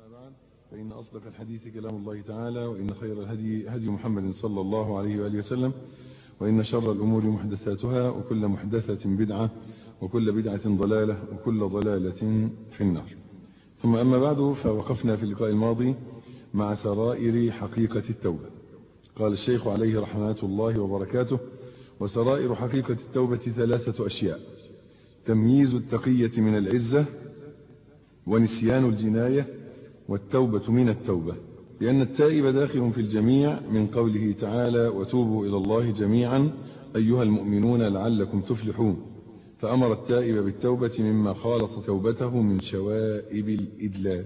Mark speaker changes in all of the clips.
Speaker 1: فإن أصدق الحديث كلام الله تعالى وإن خير الهدي هدي محمد صلى الله عليه وآله وسلم وإن شر الأمور محدثاتها وكل محدثة بدعة وكل بدعة ضلالة وكل ضلالة في النار ثم أما بعد فوقفنا في اللقاء الماضي مع سرائر حقيقة التوبة قال الشيخ عليه رحمة الله وبركاته وسرائر حقيقة التوبة ثلاثة أشياء تمييز التقية من العزة ونسيان الجناية والتوبة من التوبة لأن التائب داخل في الجميع من قوله تعالى وتوبوا إلى الله جميعا أيها المؤمنون لعلكم تفلحون فأمر التائب بالتوبة مما خالط توبته من شوائب الإدلال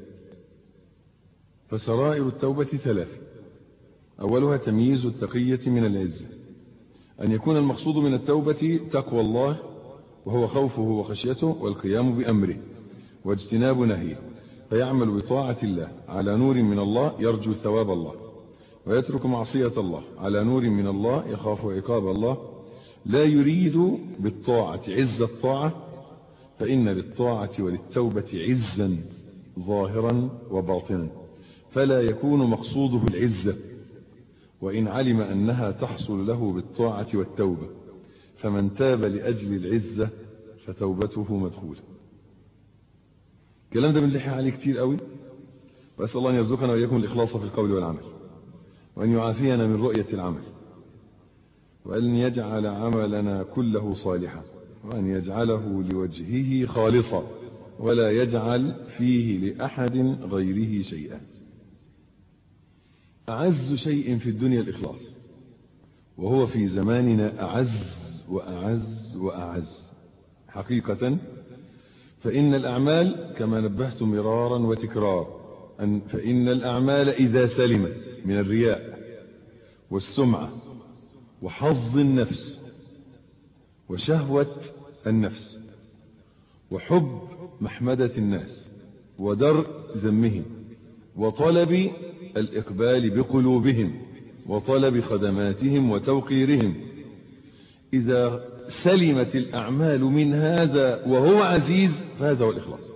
Speaker 1: فسرائر التوبة ثلاثة أولها تمييز التقية من العزة أن يكون المقصود من التوبة تقوى الله وهو خوفه وخشيته والقيام بأمره واجتناب نهيه فيعمل بطاعة الله على نور من الله يرجو ثواب الله ويترك معصية الله على نور من الله يخاف عقاب الله لا يريد بالطاعة عز الطاعة فإن للطاعة وللتوبة عزا ظاهرا وباطنا فلا يكون مقصوده العزة وإن علم أنها تحصل له بالطاعة والتوبة فمن تاب لأجل العزة فتوبته مدخولة الكلام ده بنلحق عليه كتير قوي وأسأل الله أن يرزقنا وإياكم الإخلاص في القول والعمل وأن يعافينا من رؤية العمل وأن يجعل عملنا كله صالحا وأن يجعله لوجهه خالصا ولا يجعل فيه لأحد غيره شيئا أعز شيء في الدنيا الإخلاص وهو في زماننا أعز وأعز وأعز حقيقة فإن الأعمال كما نبهت مرارا وتكرارا أن فإن الأعمال إذا سلمت من الرياء والسمعة وحظ النفس وشهوة النفس وحب محمدة الناس ودرء ذمهم وطلب الإقبال بقلوبهم وطلب خدماتهم وتوقيرهم إذا سلمت الأعمال من هذا وهو عزيز فهذا هو الإخلاص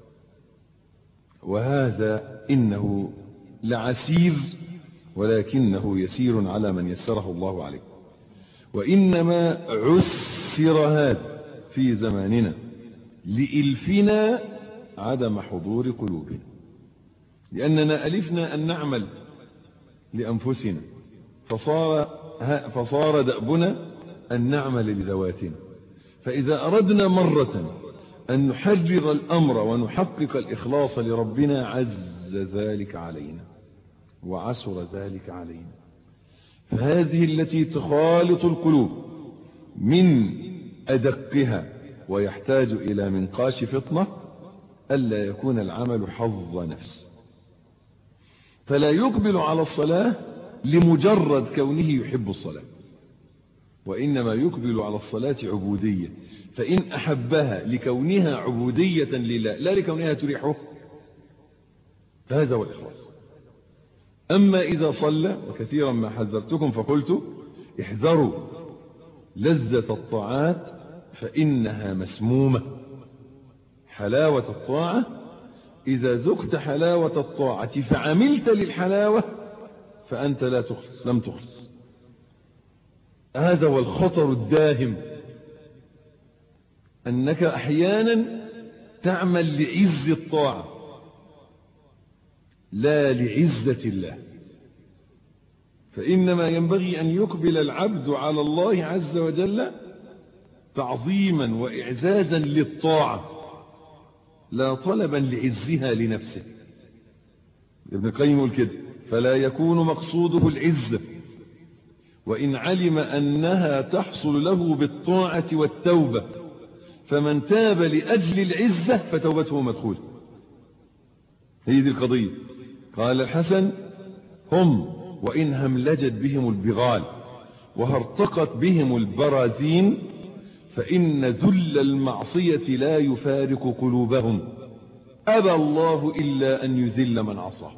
Speaker 1: وهذا إنه لعسير ولكنه يسير على من يسره الله عليه وإنما عسر هذا في زماننا لإلفنا عدم حضور قلوبنا لأننا ألفنا أن نعمل لأنفسنا فصار, فصار دأبنا أن نعمل لذواتنا فإذا أردنا مرة أن نحرر الأمر ونحقق الإخلاص لربنا عز ذلك علينا وعسر ذلك علينا فهذه التي تخالط القلوب من أدقها ويحتاج إلى منقاش فطنة ألا يكون العمل حظ نفس فلا يقبل على الصلاة لمجرد كونه يحب الصلاة وإنما يقبل على الصلاة عبودية فإن أحبها لكونها عبودية لله لا لكونها تريحه فهذا هو الإخلاص أما إذا صلى وكثيرا ما حذرتكم فقلت احذروا لذة الطاعات فإنها مسمومة حلاوة الطاعة إذا ذقت حلاوة الطاعة فعملت للحلاوة فأنت لا تخلص لم تخلص هذا هو الخطر الداهم أنك أحيانا تعمل لعز الطاعة لا لعزة الله فإنما ينبغي أن يقبل العبد على الله عز وجل تعظيما وإعزازا للطاعة لا طلبا لعزها لنفسه ابن القيم يقول كده فلا يكون مقصوده العزة وإن علم أنها تحصل له بالطاعة والتوبة فمن تاب لأجل العزة فتوبته مدخول هي دي القضية قال الحسن هم وإن هملجت بهم البغال وهرتقت بهم البراذين فإن ذل المعصية لا يفارق قلوبهم أبى الله إلا أن يذل من عصاه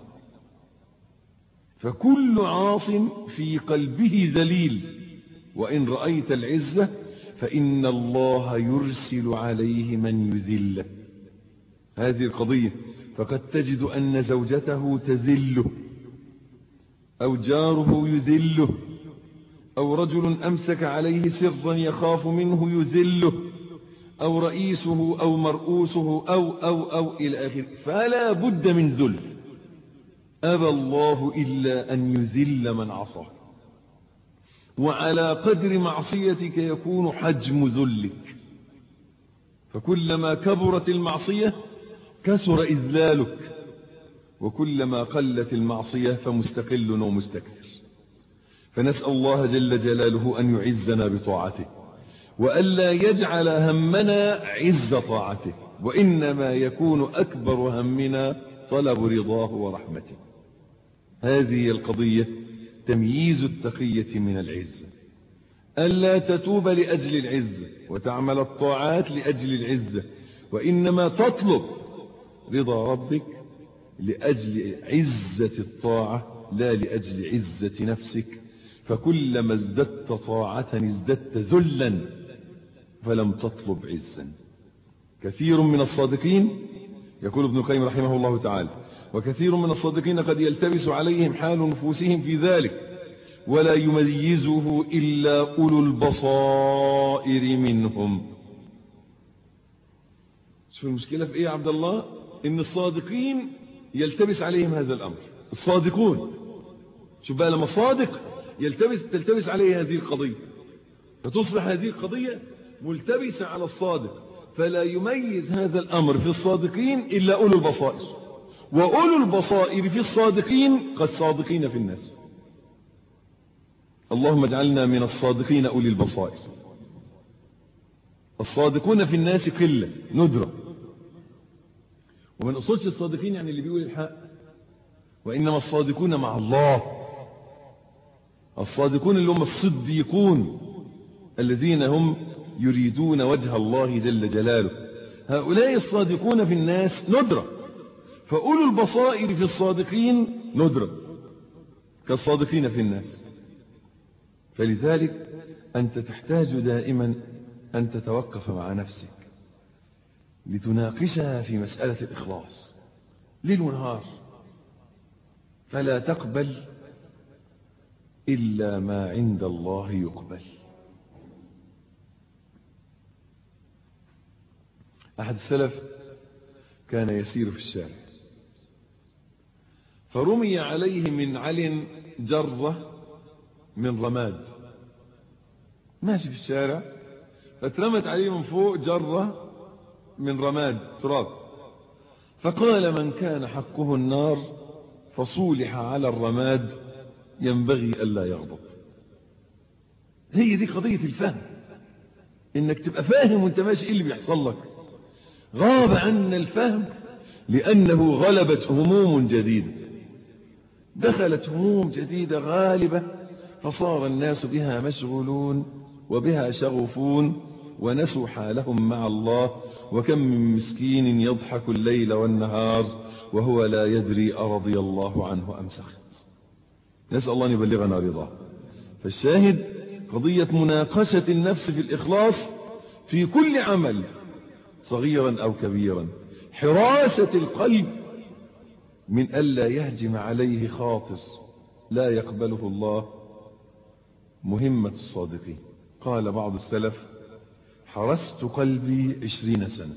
Speaker 1: فكل عاص في قلبه ذليل وإن رأيت العزة فإن الله يرسل عليه من يذله هذه القضية فقد تجد أن زوجته تذله أو جاره يذله أو رجل أمسك عليه سرا يخاف منه يذله أو رئيسه أو مرؤوسه أو أو أو إلى آخره فلا بد من ذل أبى الله إلا أن يذل من عصاه وعلى قدر معصيتك يكون حجم ذلك فكلما كبرت المعصية كسر إذلالك وكلما قلت المعصية فمستقل ومستكثر فنسأل الله جل جلاله أن يعزنا بطاعته وألا يجعل همنا عز طاعته وإنما يكون أكبر همنا طلب رضاه ورحمته هذه القضية تمييز التقية من العزة ألا تتوب لأجل العزة وتعمل الطاعات لأجل العزة وإنما تطلب رضا ربك لأجل عزة الطاعة لا لأجل عزة نفسك فكلما ازددت طاعة ازددت ذلا فلم تطلب عزا كثير من الصادقين يقول ابن القيم رحمه الله تعالى وكثير من الصادقين قد يلتبس عليهم حال نفوسهم في ذلك ولا يميزه إلا أولو البصائر منهم شوف المشكلة في إيه يا عبد الله إن الصادقين يلتبس عليهم هذا الأمر الصادقون شوف بقى لما الصادق يلتبس تلتبس عليه هذه القضية فتصبح هذه القضية ملتبسة على الصادق فلا يميز هذا الأمر في الصادقين إلا أولو البصائر وأولو البصائر في الصادقين كالصادقين في الناس اللهم اجعلنا من الصادقين أولي البصائر الصادقون في الناس قلة ندرة ومن أصولش الصادقين يعني اللي بيقول الحق وإنما الصادقون مع الله الصادقون اللي هم الصديقون الذين هم يريدون وجه الله جل جلاله هؤلاء الصادقون في الناس ندرة فأولو البصائر في الصادقين ندرة كالصادقين في الناس فلذلك أنت تحتاج دائما أن تتوقف مع نفسك لتناقشها في مسألة الإخلاص ليل ونهار فلا تقبل إلا ما عند الله يقبل أحد السلف كان يسير في الشارع فرمي عليه من عل جرة من رماد ماشي في الشارع فاترمت عليه من فوق جرة من رماد تراب فقال من كان حقه النار فصولح على الرماد ينبغي ألا يغضب هي دي قضية الفهم انك تبقى فاهم وانت ماشي ايه اللي بيحصل لك غاب عنا الفهم لأنه غلبت هموم جديدة دخلت هموم جديدة غالبة فصار الناس بها مشغولون وبها شغفون ونسوا حالهم مع الله وكم من مسكين يضحك الليل والنهار وهو لا يدري أرضي الله عنه أم سخط نسأل الله أن يبلغنا رضاه فالشاهد قضية مناقشة النفس في الإخلاص في كل عمل صغيرا أو كبيرا حراسة القلب من ألا يهجم عليه خاطر لا يقبله الله مهمة الصادقين قال بعض السلف حرست قلبي عشرين سنة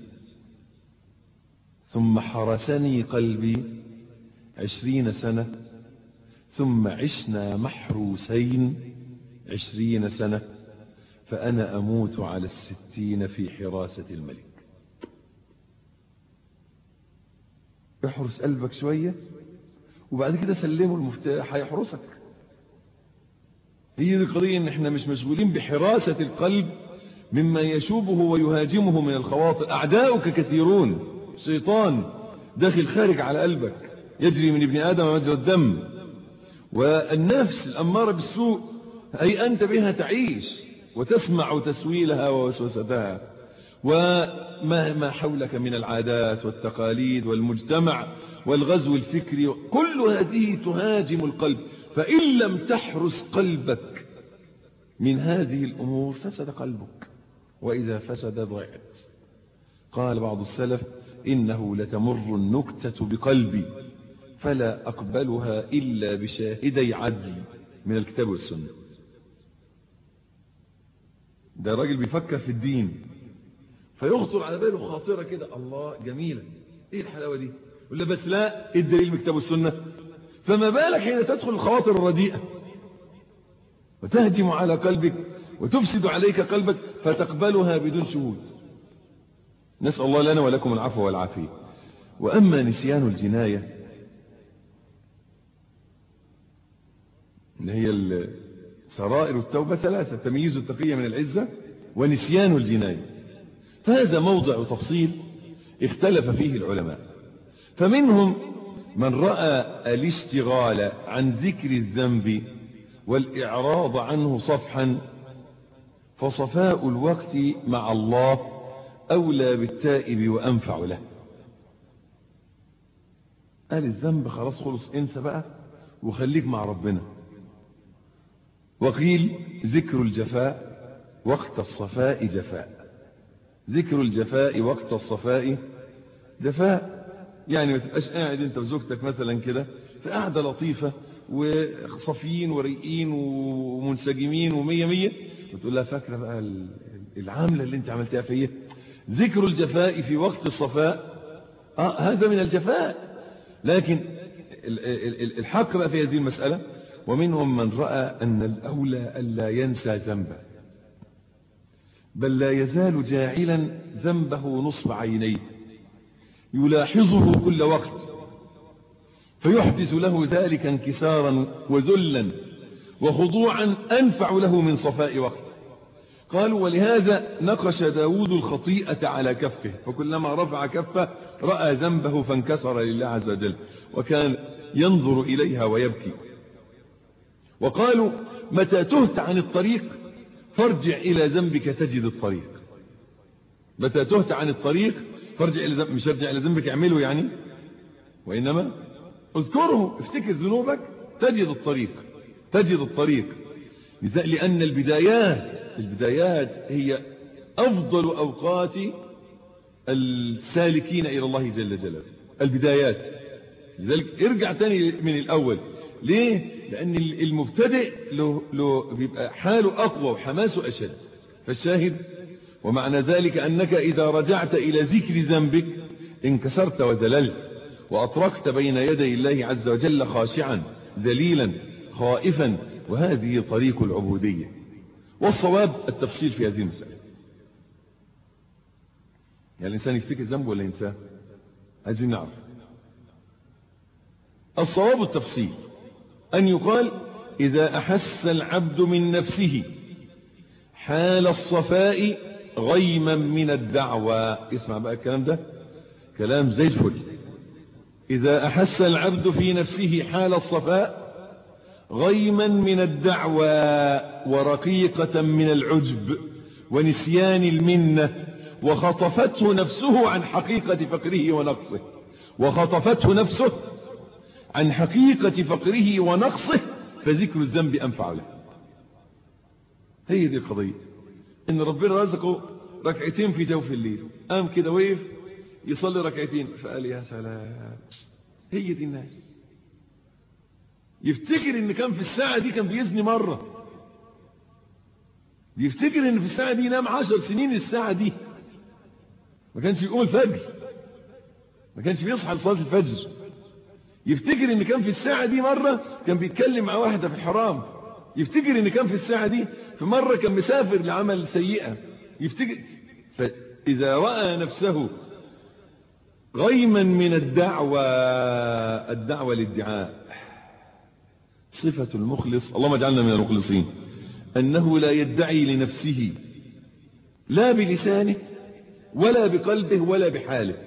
Speaker 1: ثم حرسني قلبي عشرين سنة ثم عشنا محروسين عشرين سنة فأنا أموت على الستين في حراسة الملك احرس قلبك شوية وبعد كده سلمه المفتاح هيحرسك هي دي القضية ان احنا مش مشغولين بحراسة القلب مما يشوبه ويهاجمه من الخواطر اعداؤك كثيرون شيطان داخل خارج على قلبك يجري من ابن ادم مجرى الدم والنفس الامارة بالسوء اي انت بها تعيش وتسمع تسويلها ووسوستها وما ما حولك من العادات والتقاليد والمجتمع والغزو الفكري كل هذه تهاجم القلب فإن لم تحرس قلبك من هذه الأمور فسد قلبك وإذا فسد ضعت قال بعض السلف إنه لتمر النكتة بقلبي فلا أقبلها إلا بشاهدي عدل من الكتاب والسنة ده راجل بيفكر في الدين فيخطر على باله خاطرة كده الله جميلة ايه الحلاوة دي يقول له بس لا ايه الدليل من الكتاب والسنة فما بالك حين تدخل الخواطر الرديئة وتهجم على قلبك وتفسد عليك قلبك فتقبلها بدون شهود نسأل الله لنا ولكم العفو والعافية وأما نسيان الجناية اللي هي سرائر التوبة ثلاثة تمييز التقية من العزة ونسيان الجناية فهذا موضع تفصيل اختلف فيه العلماء فمنهم من رأى الاشتغال عن ذكر الذنب والإعراض عنه صفحا فصفاء الوقت مع الله أولى بالتائب وأنفع له قال الذنب خلاص خلص انسى بقى وخليك مع ربنا وقيل ذكر الجفاء وقت الصفاء جفاء ذكر الجفاء وقت الصفاء جفاء يعني ما تبقاش قاعد انت وزوجتك مثلا كده في قاعده لطيفه وصفيين وريقين ومنسجمين ومية مية وتقول لها فاكره بقى العامله اللي انت عملتها فيا ذكر الجفاء في وقت الصفاء آه هذا من الجفاء لكن الحق بقى في هذه المسألة ومنهم من رأى أن الأولى ألا ينسى ذنبه بل لا يزال جاعلا ذنبه نصب عينيه يلاحظه كل وقت فيحدث له ذلك انكسارا وذلا وخضوعا أنفع له من صفاء وقت قالوا ولهذا نقش داود الخطيئة على كفه فكلما رفع كفه رأى ذنبه فانكسر لله عز وجل وكان ينظر إليها ويبكي وقالوا متى تهت عن الطريق فارجع إلى ذنبك تجد الطريق متى تهت عن الطريق فارجع إلى ذنبك مش ارجع إلى ذنبك اعمله يعني وإنما اذكره افتكر ذنوبك تجد الطريق تجد الطريق لأن البدايات البدايات هي أفضل أوقات السالكين إلى الله جل جلاله البدايات لذلك ارجع تاني من الأول ليه؟ لأن المبتدئ له, له بيبقى حاله أقوى وحماسه أشد فالشاهد ومعنى ذلك أنك إذا رجعت إلى ذكر ذنبك انكسرت وذللت وأطرقت بين يدي الله عز وجل خاشعا ذليلا خائفا وهذه طريق العبودية والصواب التفصيل في هذه المسألة يعني الإنسان يفتكر ذنبه ولا ينساه عايزين نعرف الصواب التفصيل أن يقال إذا أحس العبد من نفسه حال الصفاء غيما من الدعوى اسمع بقى الكلام ده كلام زي الفل إذا أحس العبد في نفسه حال الصفاء غيما من الدعوى ورقيقة من العجب ونسيان المنة وخطفته نفسه عن حقيقة فقره ونقصه وخطفته نفسه عن حقيقة فقره ونقصه فذكر الذنب أنفع له هي دي القضية إن ربنا رزقه ركعتين في جوف الليل قام كده وقف يصلي ركعتين فقال يا سلام هي دي الناس يفتكر ان كان في الساعة دي كان بيزني مرة يفتكر ان في الساعة دي نام عشر سنين الساعة دي ما كانش يقوم الفجر ما كانش بيصحى لصلاة الفجر يفتكر ان كان في الساعة دي مرة كان بيتكلم مع واحدة في الحرام يفتكر ان كان في الساعة دي في مرة كان مسافر لعمل سيئة يفتكر فإذا رأى نفسه غيما من الدعوة الدعوة للدعاء صفة المخلص اللهم اجعلنا من المخلصين أنه لا يدعي لنفسه لا بلسانه ولا بقلبه ولا بحاله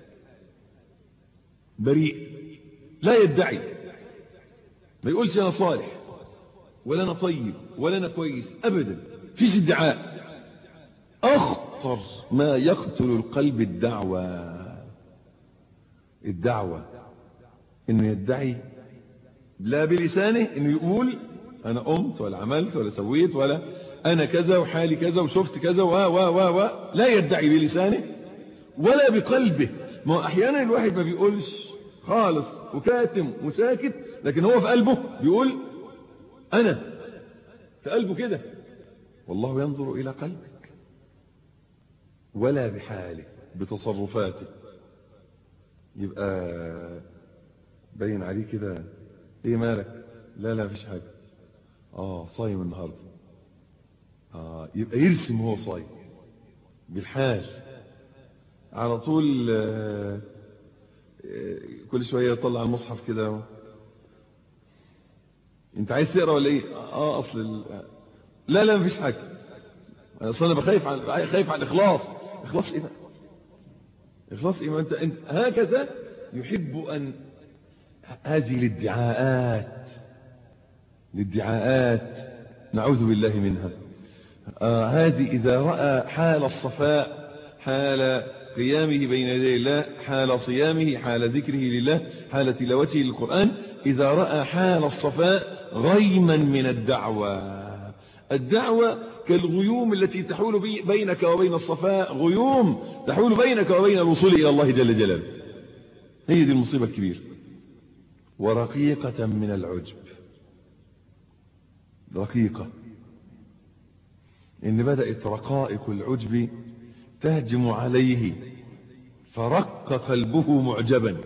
Speaker 1: بريء لا يدعي ما يقولش أنا صالح ولا أنا طيب ولا أنا كويس أبدا فيش ادعاء أخطر ما يقتل القلب الدعوة الدعوة إنه يدعي لا بلسانه إنه يقول أنا قمت ولا عملت ولا سويت ولا أنا كذا وحالي كذا وشفت كذا و و و و لا يدعي بلسانه ولا بقلبه ما هو احيانا الواحد ما بيقولش خالص وكاتم وساكت لكن هو في قلبه بيقول انا في قلبه كده والله ينظر الى قلبك ولا بحاله بتصرفاته يبقى باين عليه كده ايه مالك لا لا مفيش حاجه اه صايم النهارده اه يبقى يرسم هو صايم بالحال على طول آه آه كل شويه يطلع المصحف كده انت عايز تقرا ولا ايه اه اصل ال... لا لا مفيش حاجه اصل انا بخايف على خايف على الاخلاص اخلاص ايه بقى اخلاص ايه ما انت, انت هكذا يحب ان هذه الادعاءات الادعاءات نعوذ بالله منها آه هذه إذا رأى حال الصفاء حال قيامه بين يدي الله حال صيامه حال ذكره لله حال تلاوته للقرآن إذا رأى حال الصفاء غيما من الدعوة الدعوة كالغيوم التي تحول بينك وبين الصفاء غيوم تحول بينك وبين الوصول إلى الله جل جلاله هي دي المصيبة الكبيرة ورقيقة من العجب رقيقة إن بدأت رقائق العجب تهجم عليه فرق قلبه معجبا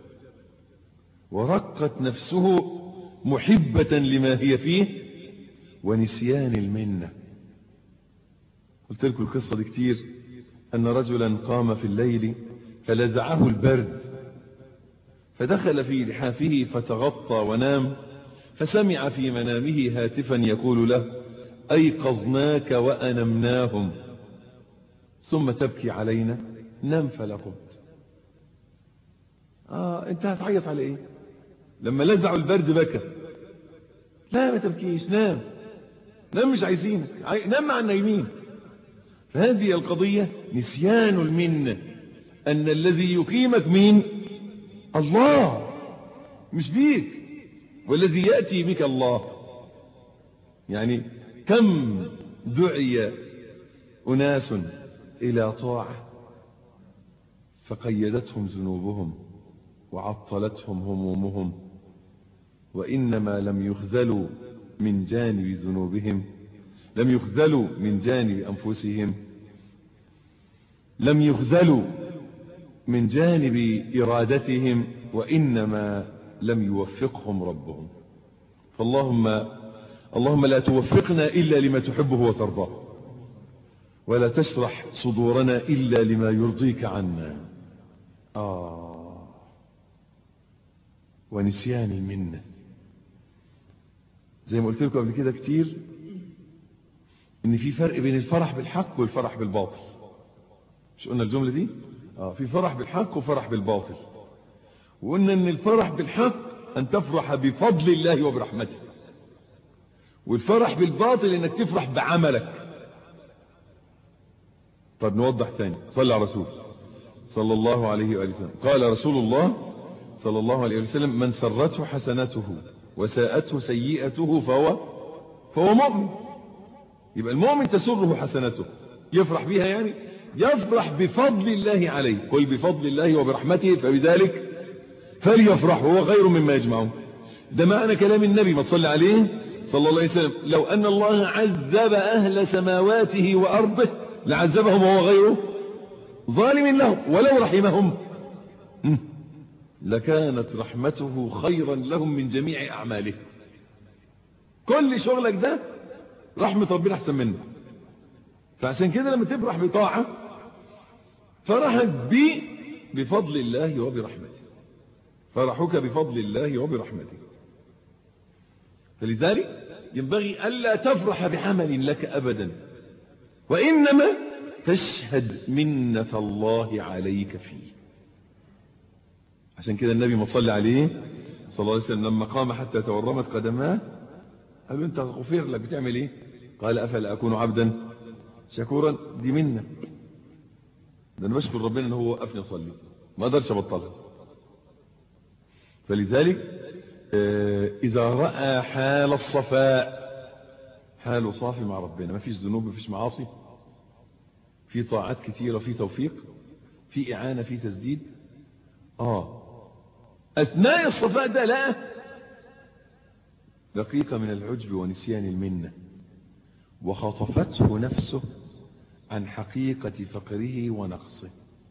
Speaker 1: ورقت نفسه محبة لما هي فيه ونسيان المنة قلت لكم القصة دي كتير أن رجلا قام في الليل فلزعه البرد فدخل في لحافه فتغطى ونام فسمع في منامه هاتفا يقول له أيقظناك وأنمناهم ثم تبكي علينا نم فلا قمت آه انت هتعيط على ايه لما لزعوا البرد بكى لا ما تبكيش نام نام مش عايزينك نام مع النايمين فهذه القضية نسيان المنة أن الذي يقيمك مين الله مش بيك والذي يأتي بك الله يعني كم دعي أناس إلى طاعة فقيدتهم ذنوبهم وعطلتهم همومهم وإنما لم يخذلوا من جانب ذنوبهم لم يخذلوا من جانب أنفسهم لم يخذلوا من جانب إرادتهم وإنما لم يوفقهم ربهم فاللهم اللهم لا توفقنا إلا لما تحبه وترضاه ولا تشرح صدورنا إلا لما يرضيك عنا آه ونسيان المنة زي ما قلت لكم قبل كده كتير ان في فرق بين الفرح بالحق والفرح بالباطل مش قلنا الجملة دي آه في فرح بالحق وفرح بالباطل وقلنا ان الفرح بالحق ان تفرح بفضل الله وبرحمته والفرح بالباطل انك تفرح بعملك طب نوضح تاني صلى على رسول صلى الله عليه وآله وسلم قال رسول الله صلى الله عليه وسلم من سرته حسنته وساءته سيئته فهو فهو مؤمن يبقى المؤمن تسره حسنته يفرح بها يعني يفرح بفضل الله عليه قل بفضل الله وبرحمته فبذلك فليفرح وهو خير مما يجمعون ده معنى كلام النبي ما تصلي عليه صلى الله عليه وسلم لو أن الله عذب أهل سماواته وأرضه لعذبهم وهو غيره ظالم لهم ولو رحمهم لكانت رحمته خيرا لهم من جميع أعماله كل شغلك ده رحمة ربنا أحسن منه فعشان كده لما تفرح بطاعة فرحك بي بفضل الله وبرحمته فرحك بفضل الله وبرحمته فلذلك ينبغي ألا تفرح بعمل لك أبدا وإنما تشهد منة الله عليك فيه عشان كده النبي مصلى عليه صلى الله عليه وسلم لما قام حتى تورمت قدماه قال له انت غفر لك بتعمل ايه قال افلا اكون عبدا شكورا دي منة ده انا بشكر ربنا ان هو وقفني اصلي ما اقدرش ابطلها فلذلك اذا راى حال الصفاء حاله صافي مع ربنا ما فيش ذنوب ما فيش معاصي في طاعات كتيرة في توفيق في إعانة في تسديد اه اثناء الصفاء ده لا دقيقة من العجب ونسيان المنة وخطفته نفسه عن حقيقة فقره ونقصه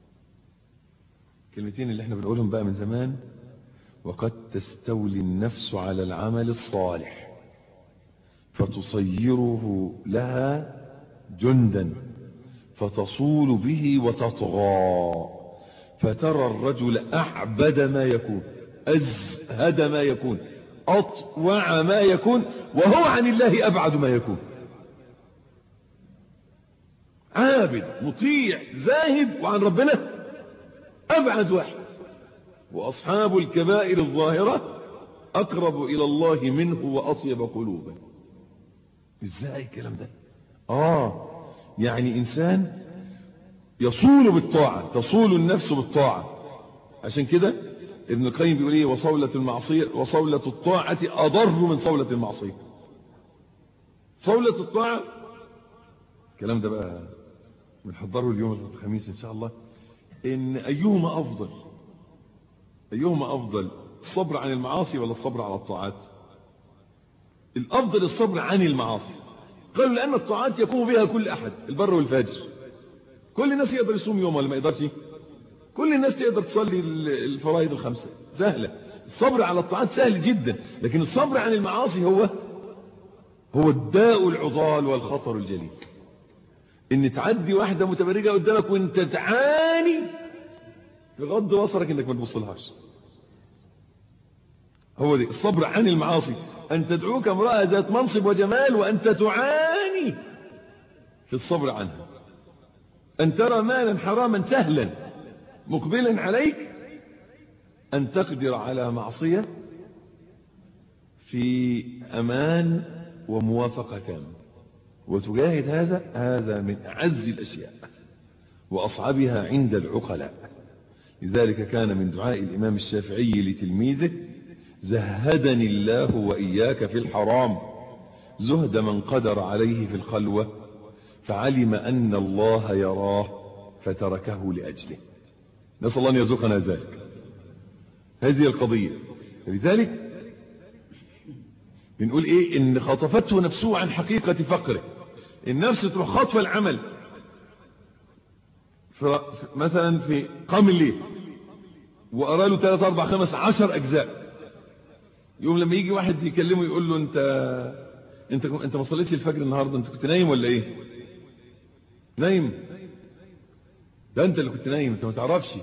Speaker 1: كلمتين اللي احنا بنقولهم بقى من زمان وقد تستولي النفس على العمل الصالح فتصيره لها جندا فتصول به وتطغى فترى الرجل أعبد ما يكون أزهد ما يكون أطوع ما يكون وهو عن الله أبعد ما يكون عابد مطيع زاهد وعن ربنا أبعد واحد وأصحاب الكبائر الظاهرة أقرب إلى الله منه وأطيب قلوبا إزاي الكلام ده آه يعني إنسان يصول بالطاعة تصول النفس بالطاعة عشان كده ابن القيم بيقول ايه وصولة المعصية وصولة الطاعة أضر من صولة المعصية صولة الطاعة الكلام ده بقى بنحضره اليوم الخميس إن شاء الله إن أيهما أفضل أيهما أفضل الصبر عن المعاصي ولا الصبر على الطاعات الأفضل الصبر عن المعاصي قالوا لأن الطاعات يقوم بها كل أحد البر والفاجر كل الناس يقدر يصوم يوم ولا ما يقدرش كل الناس تقدر تصلي الفرائض الخمسة سهلة الصبر على الطاعات سهل جدا لكن الصبر عن المعاصي هو هو الداء العضال والخطر الجليل ان تعدي واحدة متبرجة قدامك وانت تعاني بغض بصرك انك ما تبصلهاش هو دي الصبر عن المعاصي ان تدعوك امرأة ذات منصب وجمال وانت تعاني في الصبر عنها ان ترى مالا حراما سهلا مقبلا عليك ان تقدر على معصية في امان وموافقة تامه وتجاهد هذا هذا من أعز الأشياء وأصعبها عند العقلاء لذلك كان من دعاء الإمام الشافعي لتلميذه زهدني الله وإياك في الحرام زهد من قدر عليه في الخلوة فعلم أن الله يراه فتركه لأجله نسأل الله أن يرزقنا ذلك هذه القضية لذلك بنقول ايه ان خطفته نفسه عن حقيقة فقره النفس تروح خطف العمل مثلا في قام الليل وقرا له 3 4 5 10 اجزاء يوم لما يجي واحد يكلمه يقول له انت انت انت ما صليتش الفجر النهارده انت كنت نايم ولا ايه نايم ده انت اللي كنت نايم انت ما تعرفش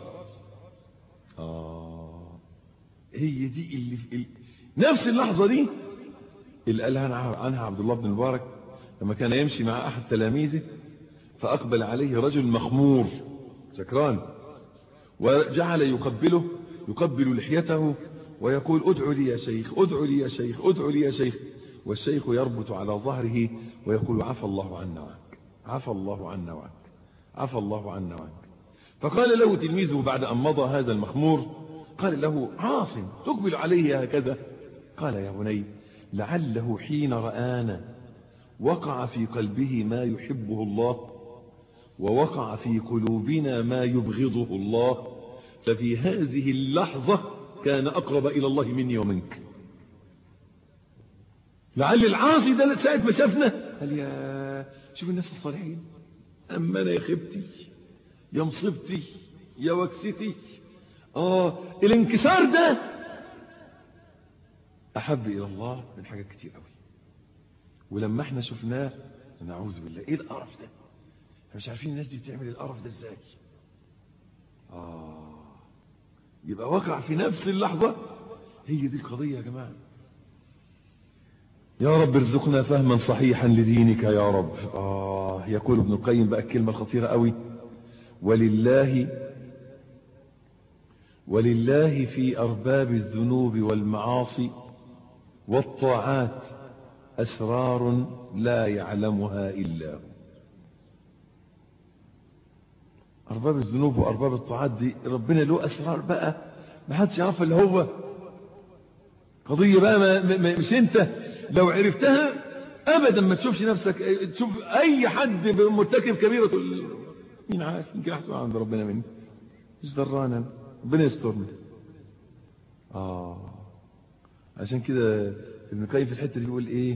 Speaker 1: اه هي دي اللي, اللي نفس اللحظه دي اللي قالها عنها عبد الله بن المبارك لما كان يمشي مع أحد تلاميذه فأقبل عليه رجل مخمور سكران وجعل يقبله يقبل لحيته ويقول ادعو لي يا شيخ ادعو لي يا شيخ ادعو لي يا شيخ والشيخ يربط على ظهره ويقول عفى الله عنا وعنك عفى الله عنا وعنك عفى الله عنا وعنك فقال له تلميذه بعد أن مضى هذا المخمور قال له عاصم تقبل عليه هكذا قال يا بني لعله حين رآنا وقع في قلبه ما يحبه الله ووقع في قلوبنا ما يبغضه الله ففي هذه اللحظة كان أقرب إلى الله مني ومنك لعل العاصي ده ساعة ما شافنا قال يا شوف الناس الصالحين أما أنا يا خبتي يا مصيبتي يا وكستي آه الانكسار ده أحب إلى الله من حاجات كتير قوي ولما احنا شفناه نعوذ بالله ايه القرف ده احنا مش عارفين الناس دي بتعمل القرف ده ازاي آه يبقى وقع في نفس اللحظة هي دي القضية يا جماعة يا رب ارزقنا فهما صحيحا لدينك يا رب آه يقول ابن القيم بقى الكلمة الخطيرة قوي ولله ولله في أرباب الذنوب والمعاصي والطاعات أسرار لا يعلمها إلا هو أرباب الذنوب وأرباب الطاعات دي ربنا له أسرار بقى ما حدش يعرفها إلا هو قضية بقى ما ما مش أنت لو عرفتها أبدا ما تشوفش نفسك تشوف أي حد مرتكب كبيرة تقول مين عارف يمكن أحسن عند ربنا مني مش درانا ربنا يسترنا اه عشان كده ابن القيم في الحته دي بيقول ايه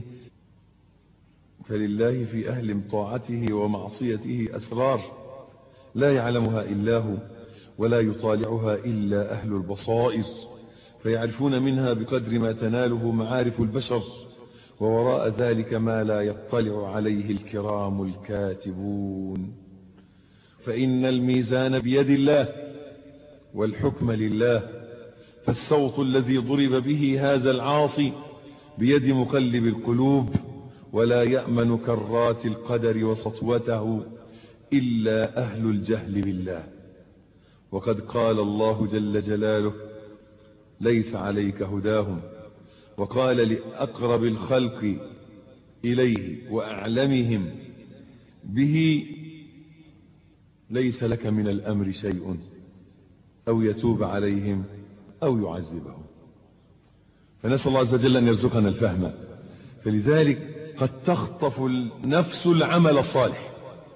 Speaker 1: فلله في اهل طاعته ومعصيته اسرار لا يعلمها الا هو ولا يطالعها الا اهل البصائر فيعرفون منها بقدر ما تناله معارف البشر ووراء ذلك ما لا يطلع عليه الكرام الكاتبون فإن الميزان بيد الله والحكم لله فالصوت الذي ضرب به هذا العاصي بيد مقلب القلوب ولا يأمن كرات القدر وسطوته إلا أهل الجهل بالله وقد قال الله جل جلاله ليس عليك هداهم وقال لأقرب الخلق إليه وأعلمهم به ليس لك من الأمر شيء أو يتوب عليهم أو يعذبهم فنسأل الله عز وجل أن يرزقنا الفهم فلذلك قد تخطف النفس العمل الصالح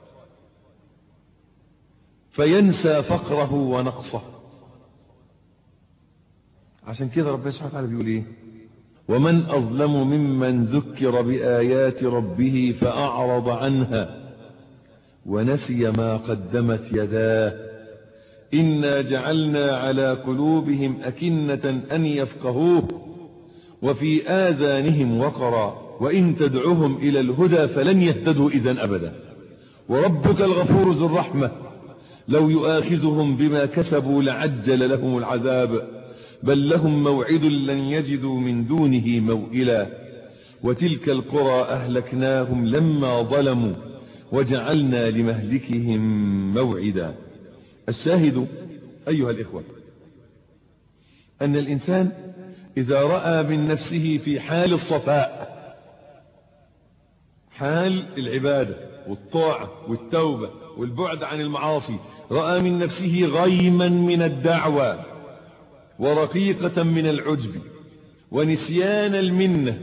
Speaker 1: فينسى فقره ونقصه عشان كده ربنا سبحانه وتعالى بيقول ايه ومن أظلم ممن ذكر بآيات ربه فأعرض عنها ونسي ما قدمت يداه إنا جعلنا على قلوبهم أكنة أن يفقهوه وفي آذانهم وقرا وإن تدعهم إلى الهدى فلن يهتدوا إذا أبدا وربك الغفور ذو الرحمة لو يؤاخذهم بما كسبوا لعجل لهم العذاب بل لهم موعد لن يجدوا من دونه موئلا وتلك القرى أهلكناهم لما ظلموا وجعلنا لمهلكهم موعدا الشاهد أيها الإخوة أن الإنسان إذا رأى من نفسه في حال الصفاء حال العبادة والطاعة والتوبة والبعد عن المعاصي رأى من نفسه غيما من الدعوة ورقيقة من العجب ونسيان المنة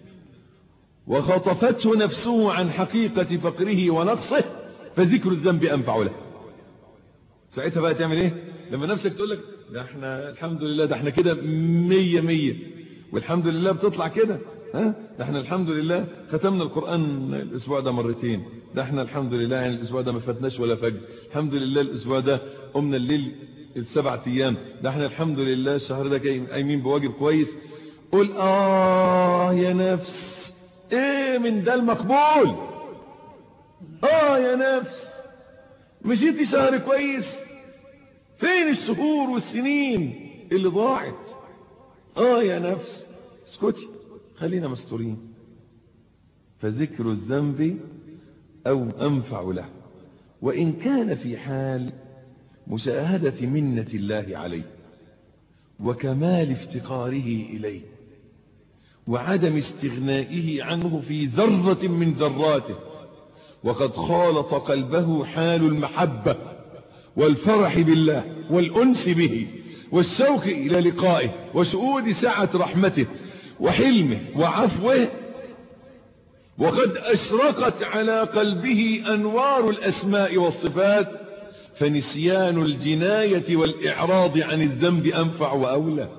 Speaker 1: وخطفته نفسه عن حقيقة فقره ونقصه فذكر الذنب أنفع له ساعتها بقى تعمل ايه لما نفسك تقول لك ده احنا الحمد لله ده احنا كده مية مية والحمد لله بتطلع كده ها ده احنا الحمد لله ختمنا القرآن الاسبوع ده مرتين ده احنا الحمد لله يعني الاسبوع ده ما فاتناش ولا فجر الحمد لله الاسبوع ده قمنا الليل السبع ايام ده احنا الحمد لله الشهر ده قايمين بواجب كويس قول اه يا نفس ايه من ده المقبول اه يا نفس مشيتي شهر كويس فين الشهور والسنين اللي ضاعت اه يا نفس اسكتي خلينا مستورين فذكر الذنب او انفع له وان كان في حال مشاهدة منة الله عليه وكمال افتقاره إليه وعدم استغنائه عنه في ذرة من ذراته وقد خالط قلبه حال المحبة والفرح بالله والأنس به والشوق إلى لقائه وشهود سعة رحمته وحلمه وعفوه وقد أشرقت على قلبه أنوار الأسماء والصفات فنسيان الجناية والإعراض عن الذنب أنفع وأولى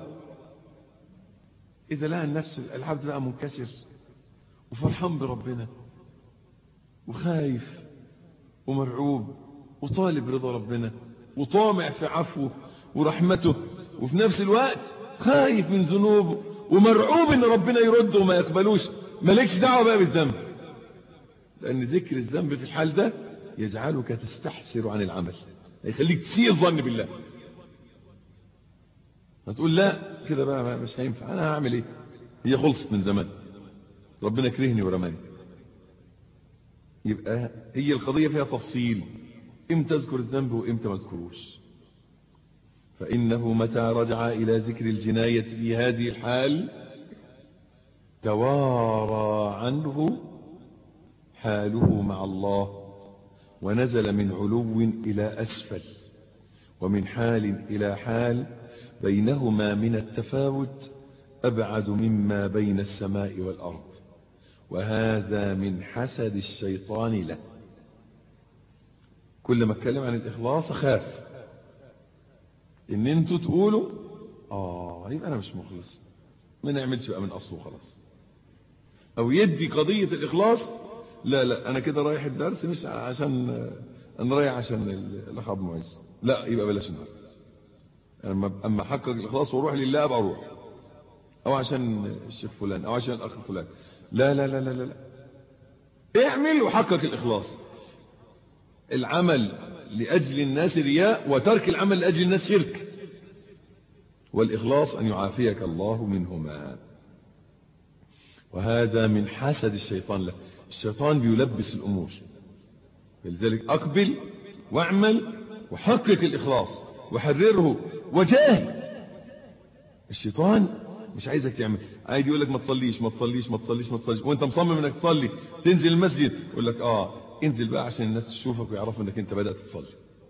Speaker 1: إذا لقى النفس العبد بقى منكسر وفرحان بربنا وخايف ومرعوب وطالب رضا ربنا وطامع في عفوه ورحمته وفي نفس الوقت خايف من ذنوبه ومرعوب ان ربنا يرده وما يقبلوش مالكش دعوه بقى بالذنب لان ذكر الذنب في الحال ده يجعلك تستحسر عن العمل يخليك تسيء الظن بالله هتقول لا كده بقى مش هينفع انا هعمل ايه هي خلصت من زمان ربنا كرهني ورماني يبقى هي القضية فيها تفصيل امتى اذكر الذنب وامتى ما اذكروش فإنه متى رجع إلى ذكر الجناية في هذه الحال توارى عنه حاله مع الله ونزل من علو إلى أسفل ومن حال إلى حال بينهما من التفاوت أبعد مما بين السماء والأرض وهذا من حسد الشيطان له كل ما اتكلم عن الإخلاص خاف ان انتوا تقولوا اه يبقى انا مش مخلص ما نعملش بقى من اصله خلاص او يدي قضية الاخلاص لا لا انا كده رايح الدرس مش عشان انا رايح عشان الاخ عبد المعز لا يبقى بلاش النهارده اما اما احقق الاخلاص واروح لله ابقى اروح او عشان الشيخ فلان او عشان الاخ فلان لا لا لا لا لا, لا. اعمل وحقق الاخلاص العمل لاجل الناس رياء وترك العمل لاجل الناس شرك والاخلاص ان يعافيك الله منهما وهذا من حسد الشيطان له الشيطان بيلبس الامور لذلك اقبل واعمل وحقق الاخلاص وحرره وجاهد الشيطان مش عايزك تعمل عايز يقول لك ما تصليش ما تصليش ما تصليش ما تصليش وانت مصمم انك تصلي تنزل المسجد يقول لك اه انزل بقى عشان الناس تشوفك ويعرفوا انك انت بدأت تصلي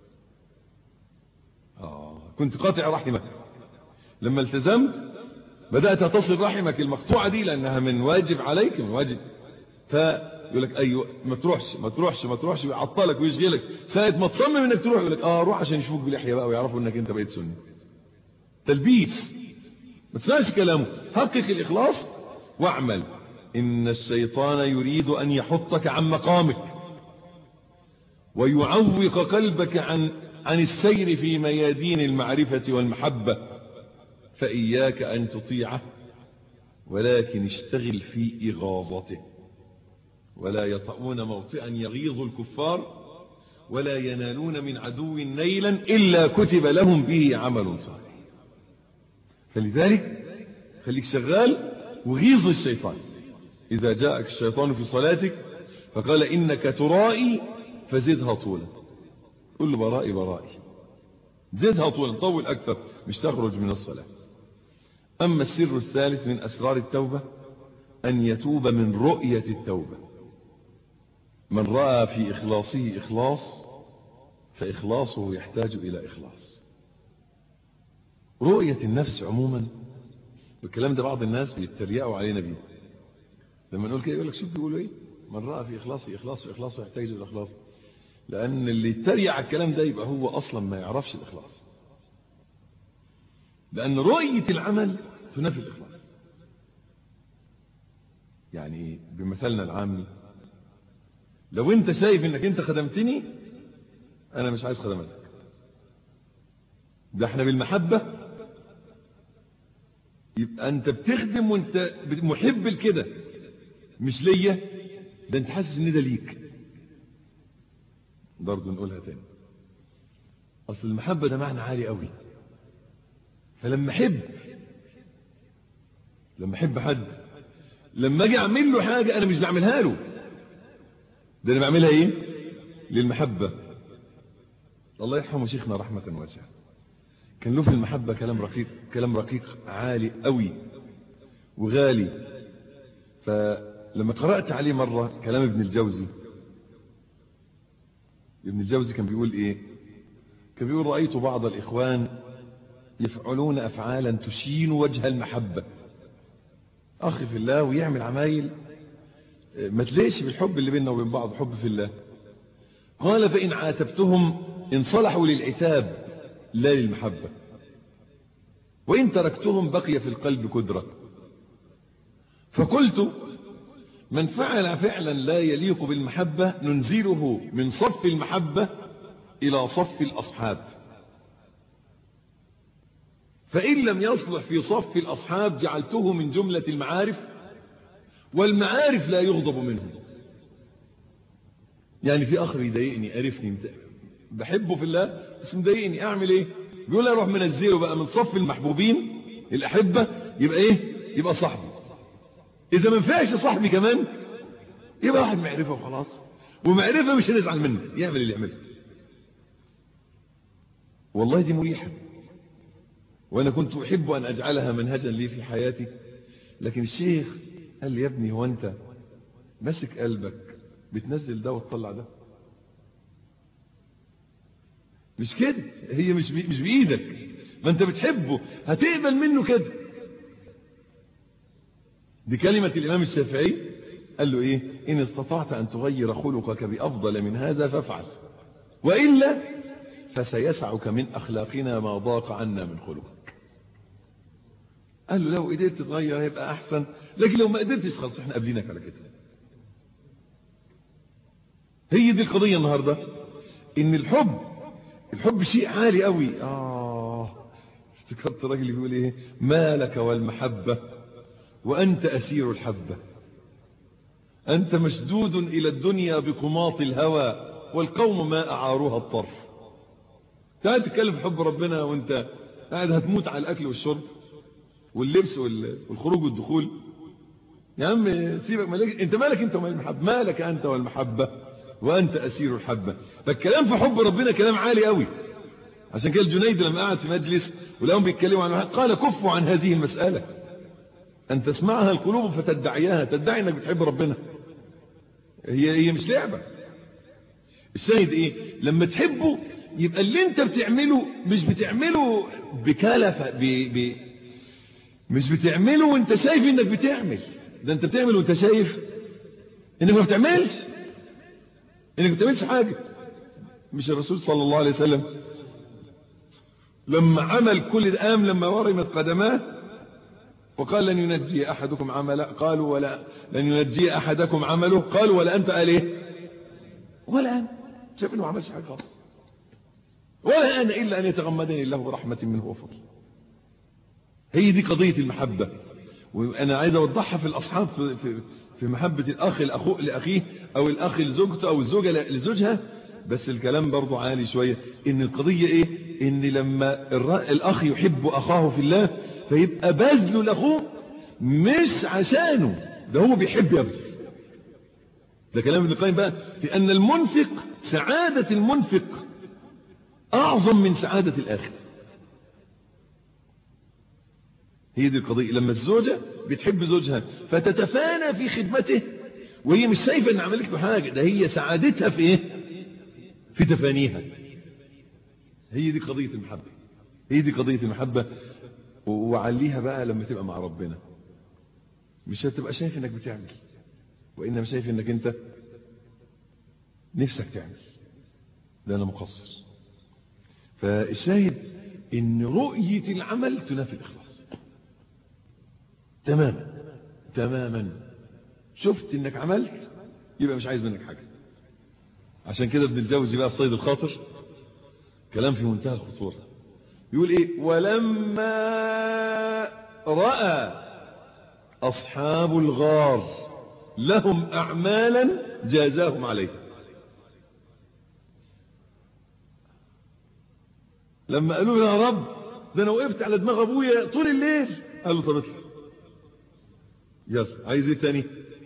Speaker 1: اه كنت قاطع رحمك لما التزمت بدأت تصل رحمك المقطوعة دي لانها من واجب عليك من واجب فيقول لك ايوه ما تروحش ما تروحش ما تروحش ويعطلك ويشغلك ساعه ما تصمم انك تروح يقول لك اه روح عشان يشوفوك بلحيه بقى ويعرفوا انك انت بقيت سني تلبيس ما تسمعش كلامه حقق الاخلاص واعمل ان الشيطان يريد ان يحطك عن مقامك ويعوق قلبك عن عن السير في ميادين المعرفة والمحبة فإياك أن تطيعه ولكن اشتغل في إغاظته ولا يطؤون موطئا يغيظ الكفار ولا ينالون من عدو نيلا إلا كتب لهم به عمل صالح فلذلك خليك شغال وغيظ الشيطان إذا جاءك الشيطان في صلاتك فقال إنك ترائي فزدها طولا قل له برائي برائي زدها طولا طول أكثر مش تخرج من الصلاة أما السر الثالث من أسرار التوبة أن يتوب من رؤية التوبة من رأى في إخلاصه إخلاص فإخلاصه يحتاج إلى إخلاص رؤية النفس عموما والكلام ده بعض الناس بيتريقوا علينا بيه لما نقول كده يقول لك شوف بيقولوا ايه من رأى في إخلاصه إخلاص في إخلاصه يحتاج إلى إخلاص لأن اللي يتريق على الكلام ده يبقى هو أصلا ما يعرفش الإخلاص لأن رؤية العمل تنافي الإخلاص يعني بمثلنا العامي لو انت شايف انك انت خدمتني انا مش عايز خدمتك ده احنا بالمحبة يبقى انت بتخدم وانت محب لكده مش ليا ده انت حاسس ان ده ليك برضه نقولها تاني اصل المحبة ده معنى عالي قوي فلما احب لما احب حد لما اجي اعمل له حاجة انا مش بعملها له ده انا بعملها ايه للمحبة الله يرحمه شيخنا رحمة واسعة كان له في المحبة كلام رقيق كلام رقيق عالي قوي وغالي فلما قرأت عليه مرة كلام ابن الجوزي ابن الجوزي كان بيقول ايه كان بيقول رأيت بعض الإخوان يفعلون أفعالا تشين وجه المحبة أخي في الله ويعمل عمايل ما تلاقيش بالحب اللي بيننا وبين بعض حب في الله قال فإن عاتبتهم انصلحوا للعتاب لا للمحبة وإن تركتهم بقي في القلب كدرة فقلت من فعل فعلا لا يليق بالمحبة ننزله من صف المحبة إلى صف الأصحاب فإن لم يصلح في صف الأصحاب جعلته من جملة المعارف والمعارف لا يغضب منهم يعني في أخر يضايقني قرفني بحبه في الله بس مضايقني أعمل إيه بيقول أروح منزله بقى من صف المحبوبين الأحبة يبقى إيه يبقى صاحبي إذا ما ينفعش صاحبي كمان يبقى واحد معرفة وخلاص ومعرفة مش هنزعل منه يعمل اللي يعمله والله دي مريحة وأنا كنت أحب أن أجعلها منهجا لي في حياتي لكن الشيخ قال لي يا ابني هو أنت ماسك قلبك بتنزل ده وتطلع ده مش كده هي مش بي مش بإيدك ما أنت بتحبه هتقبل منه كده دي كلمة الإمام الشافعي قال له إيه إن استطعت أن تغير خلقك بأفضل من هذا فافعل وإلا فسيسعك من أخلاقنا ما ضاق عنا من خلقك قال له لو قدرت تتغير هيبقى أحسن لكن لو ما قدرتش خلاص احنا قابلينك على كده هي دي القضية النهاردة ان الحب الحب شيء عالي قوي آه افتكرت راجل يقول ايه ما لك والمحبة وأنت أسير الحبة أنت مشدود إلى الدنيا بقماط الهوى والقوم ما أعاروها الطرف تعال تتكلم في حب ربنا وانت قاعد هتموت على الأكل والشرب واللبس والخروج والدخول يا عم سيبك مالك انت مالك انت والمحبة مالك أنت والمحبة وأنت أسير الحبة فالكلام في حب ربنا كلام عالي قوي عشان كده الجنيد لما قعد في مجلس ولهم بيتكلموا عن قال كفوا عن هذه المسألة أن تسمعها القلوب فتدعيها تدعي أنك بتحب ربنا هي هي مش لعبة الشاهد إيه لما تحبه يبقى اللي انت بتعمله مش بتعمله بكلفة ب... ب... مش بتعمله وانت شايف انك بتعمل ده انت بتعمل وانت شايف انك ما بتعملش انك ما بتعملش حاجة مش الرسول صلى الله عليه وسلم لما عمل كل الآم لما ورمت قدماه وقال لن ينجي أحدكم عمله قالوا ولا لن ينجي أحدكم عمله قالوا ولا أنت قال إيه ولا أنا شايف إنه ما عملش حاجة خالص ولا أنا إلا أن يتغمدني الله برحمة منه وفضل هي دي قضية المحبة وأنا عايز أوضحها في الأصحاب في, في, في محبة الأخ الأخوه لأخيه أو الأخ لزوجته أو الزوجة لزوجها بس الكلام برضو عالي شوية إن القضية إيه إن لما الأخ يحب أخاه في الله فيبقى بذله لأخوه مش عشانه ده هو بيحب يبذل ده كلام ابن القيم بقى في أن المنفق سعادة المنفق أعظم من سعادة الآخر هي دي القضية لما الزوجة بتحب زوجها فتتفانى في خدمته وهي مش شايفة ان عملت له حاجة ده هي سعادتها في ايه في تفانيها هي دي قضية المحبة هي دي قضية المحبة وعليها بقى لما تبقى مع ربنا مش هتبقى شايف انك بتعمل وانما شايف انك انت نفسك تعمل ده انا مقصر فالشاهد ان رؤية العمل تنافي الاخلاص تماما تماما شفت انك عملت يبقى مش عايز منك حاجة عشان كده ابن الجوزي بقى في صيد الخاطر كلام في منتهى الخطورة يقول ايه ولما رأى اصحاب الغار لهم اعمالا جازاهم عليه لما قالوا له يا رب ده انا وقفت على دماغ ابويا طول الليل قال له طب اطلع يلا عايز ايه تاني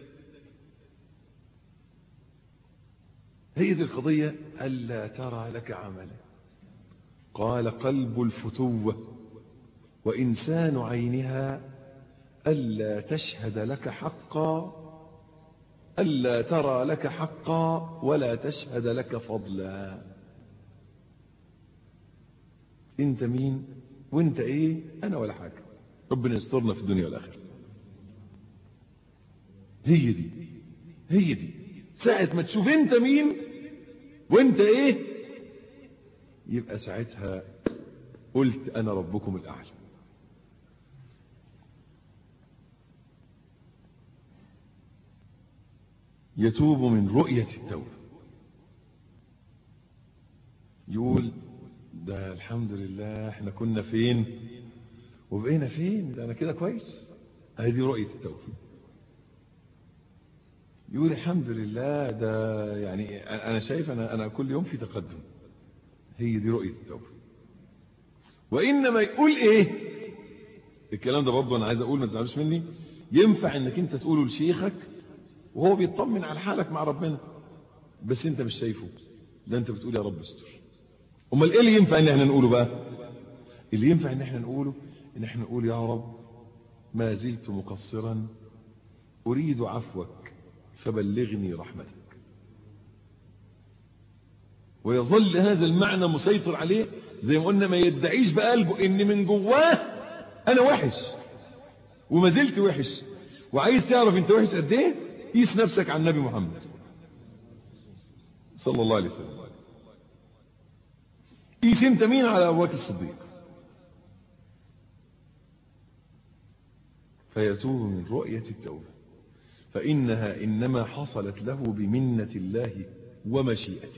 Speaker 1: هي دي القضية ألا ترى لك عملا قال قلب الفتوة وإنسان عينها ألا تشهد لك حقا ألا ترى لك حقا ولا تشهد لك فضلا انت مين وانت ايه انا ولا حاجة ربنا يسترنا في الدنيا والاخره هي دي هي دي ساعة ما تشوف انت مين وانت ايه يبقى ساعتها قلت انا ربكم الاعلى يتوب من رؤية التوبة يقول ده الحمد لله احنا كنا فين وبقينا فين ده انا كده كويس هذه رؤية التوبة يقول الحمد لله ده يعني انا شايف انا انا كل يوم في تقدم هي دي رؤية التوبة وانما يقول ايه الكلام ده برضه انا عايز اقول ما تزعلوش مني ينفع انك انت تقوله لشيخك وهو بيطمن على حالك مع ربنا بس انت مش شايفه ده انت بتقول يا رب استر امال ايه اللي ينفع ان احنا نقوله بقى اللي ينفع ان احنا نقوله ان احنا نقول يا رب ما زلت مقصرا اريد عفوك فبلغني رحمتك ويظل هذا المعنى مسيطر عليه زي ما قلنا ما يدعيش بقلبه ان من جواه انا وحش وما زلت وحش وعايز تعرف انت وحش قد ايه قيس نفسك على النبي محمد صلى الله عليه وسلم قيس انت مين على ابو بكر الصديق فيتوب من رؤية التوبة فإنها إنما حصلت له بمنة الله ومشيئته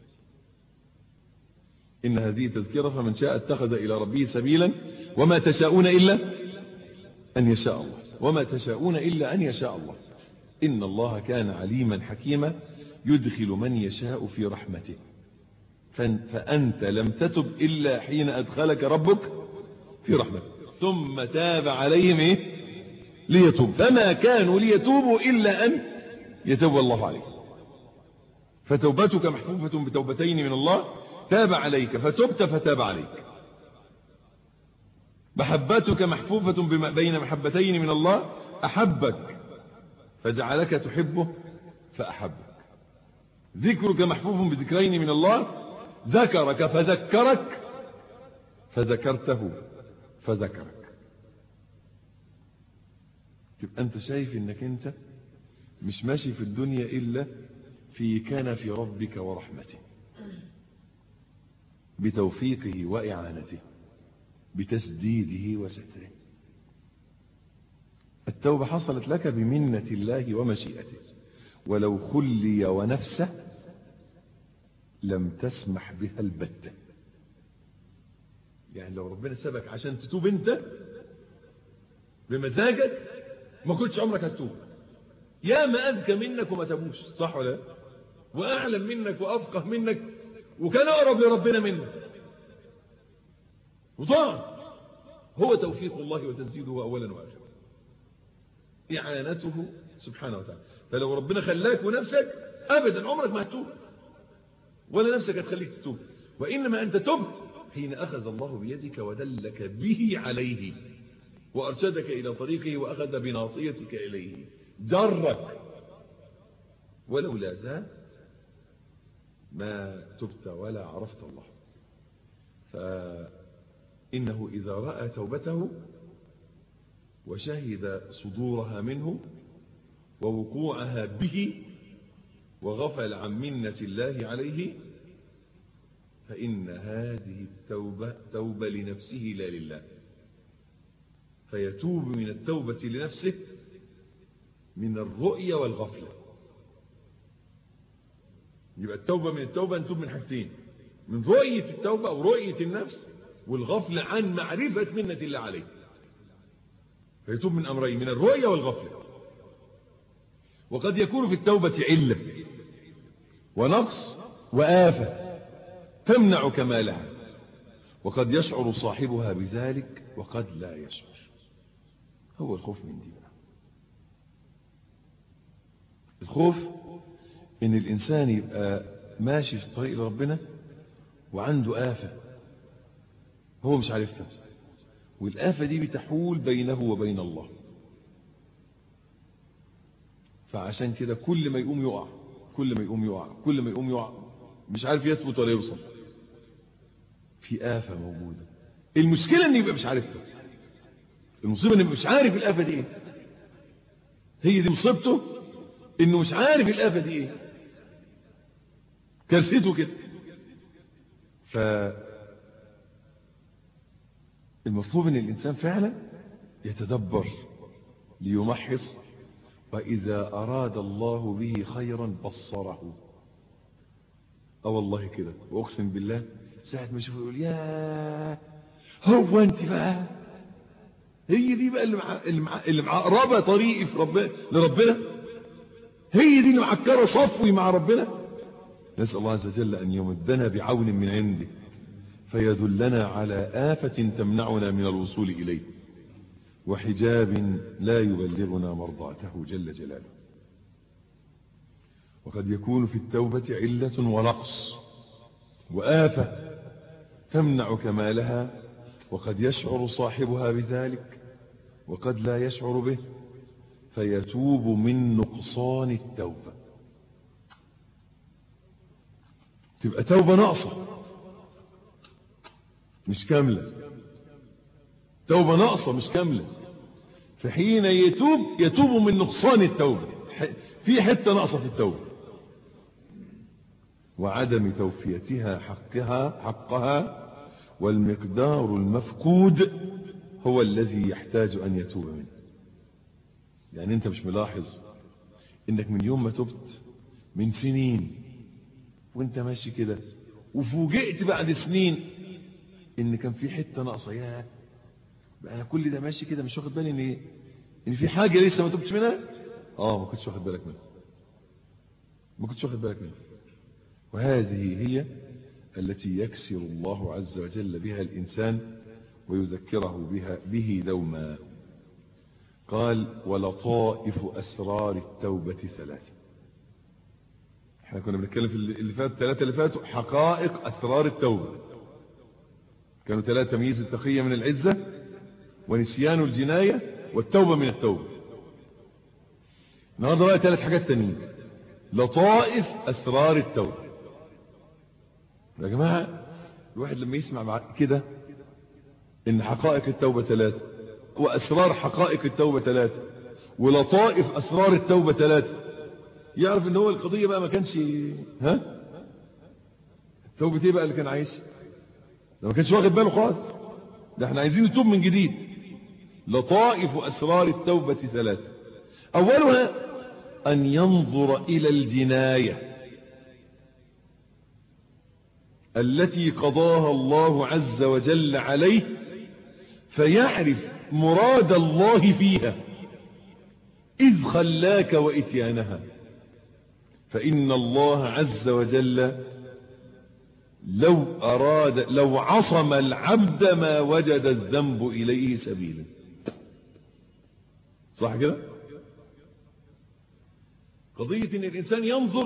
Speaker 1: إن هذه تذكرة فمن شاء اتخذ إلى ربه سبيلا وما تشاءون إلا أن يشاء الله وما تشاءون إلا أن يشاء الله إن الله كان عليما حكيما يدخل من يشاء في رحمته فأنت لم تتب إلا حين أدخلك ربك في رحمته ثم تاب عليهم إيه؟ ليتوب فما كانوا ليتوبوا إلا أن يتوب الله عليه فتوبتك محفوفة بتوبتين من الله تاب عليك فتبت فتاب عليك محبتك محفوفة بين محبتين من الله أحبك فجعلك تحبه فأحبك ذكرك محفوف بذكرين من الله ذكرك فذكرك فذكرته فذكرك تبقى انت شايف انك انت مش ماشي في الدنيا الا في كنف ربك ورحمته بتوفيقه واعانته بتسديده وستره التوبة حصلت لك بمنة الله ومشيئته ولو خلي ونفسه لم تسمح بها البتة يعني لو ربنا سبك عشان تتوب انت بمزاجك ما كنتش عمرك هتتوب يا ما أذكى منك وما تبوش صح ولا وأعلم منك وأفقه منك وكان أقرب لربنا منك وطبعا هو توفيق الله وتسديده أولا وآخرا إعانته سبحانه وتعالى فلو ربنا خلاك ونفسك أبدا عمرك ما هتتوب ولا نفسك هتخليك تتوب وإنما أنت تبت حين أخذ الله بيدك ودلك به عليه وأرشدك إلى طريقه وأخذ بناصيتك إليه جرك ولولا ذا ما تبت ولا عرفت الله فإنه إذا رأى توبته وشهد صدورها منه ووقوعها به وغفل عن منة الله عليه فإن هذه التوبة توبة لنفسه لا لله فيتوب من التوبة لنفسه من الرؤية والغفلة يبقى التوبة من التوبة نتوب من حاجتين من رؤية التوبة أو رؤية النفس والغفلة عن معرفة منة الله عليه فيتوب من أمرين من الرؤية والغفلة وقد يكون في التوبة علة ونقص وآفة تمنع كمالها وقد يشعر صاحبها بذلك وقد لا يشعر هو الخوف من دي بقى الخوف ان الانسان يبقى ماشي في طريق ربنا وعنده آفة هو مش عارفها والآفة دي بتحول بينه وبين الله فعشان كده كل ما يقوم يقع كل ما يقوم يقع كل ما يقوم يقع مش عارف يثبت ولا يوصل في آفة موجودة المشكلة ان يبقى مش عارفها المصيبة انه مش عارف الآفة دي ايه هي دي مصيبته انه مش عارف الآفة دي ايه كارثته كده ف المطلوب ان الانسان فعلا يتدبر ليمحص واذا اراد الله به خيرا بصره اه والله كده واقسم بالله ساعة ما يشوفه يقول يا هو انت بقى هي دي بقى اللي مع... اللي, مع... اللي معقربه طريقي في ربنا لربنا هي دي اللي معكره صفوي مع ربنا نسال الله عز وجل ان يمدنا بعون من عنده فيدلنا على آفة تمنعنا من الوصول إليه وحجاب لا يبلغنا مرضاته جل جلاله وقد يكون في التوبة علة ونقص وآفة تمنع كمالها وقد يشعر صاحبها بذلك وقد لا يشعر به فيتوب من نقصان التوبة تبقى توبة ناقصة مش كاملة توبة ناقصة مش كاملة فحين يتوب يتوب من نقصان التوبة في حتة ناقصة في التوبة وعدم توفيتها حقها حقها والمقدار المفقود هو الذي يحتاج أن يتوب منه يعني أنت مش ملاحظ إنك من يوم ما تبت من سنين وانت ماشي كده وفوجئت بعد سنين ان كان في حته ناقصه ياه بقى انا كل ده ماشي كده مش واخد بالي ان ايه ان في حاجه لسه ما تبتش منها اه ما كنتش واخد بالك منها ما كنتش واخد بالك منها وهذه هي التي يكسر الله عز وجل بها الانسان ويذكره بها به دوما قال ولطائف اسرار التوبه ثلاثه احنا كنا بنتكلم في اللي فات الثلاثه اللي فاتوا حقائق اسرار التوبه كانوا ثلاثه تمييز التقيه من العزه ونسيان الجنايه والتوبه من التوبه النهارده بقى ثلاث حاجات تانيين لطائف اسرار التوبه يا جماعه الواحد لما يسمع كده ان حقائق التوبه ثلاثه واسرار حقائق التوبه ثلاثه ولطائف اسرار التوبه ثلاثه يعرف ان هو القضيه بقى ما كانش ها التوبه ايه بقى اللي كان عايش ده ما كانش واخد باله خالص ده احنا عايزين نتوب من جديد لطائف اسرار التوبه ثلاثه اولها ان ينظر الى الجنايه التي قضاها الله عز وجل عليه فيعرف مراد الله فيها إذ خلاك وإتيانها فإن الله عز وجل لو أراد لو عصم العبد ما وجد الذنب إليه سبيلا صح كده قضية ان الانسان ينظر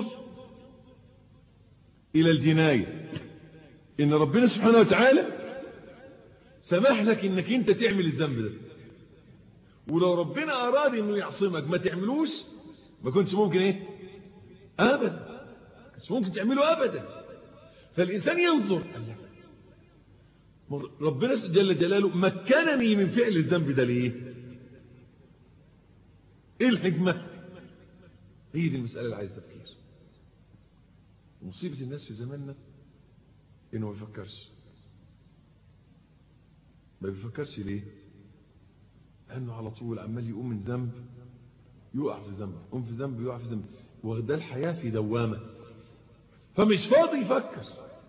Speaker 1: الى الجناية ان ربنا سبحانه وتعالى سمح لك انك انت تعمل الذنب ده ولو ربنا اراد انه يعصمك ما تعملوش ما كنتش ممكن ايه ابدا كنتش ممكن تعمله ابدا فالانسان ينظر ربنا جل جلاله مكنني من فعل الذنب ده ليه ايه الحكمه هي دي المساله اللي عايز تفكير مصيبه الناس في زماننا انه ما بيفكرش ما بيفكرش ليه لانه على طول عمال يقوم من ذنب يقع في ذنب يقوم في ذنب يقع في ذنب واخداه الحياه في دوامه فمش فاضي يفكر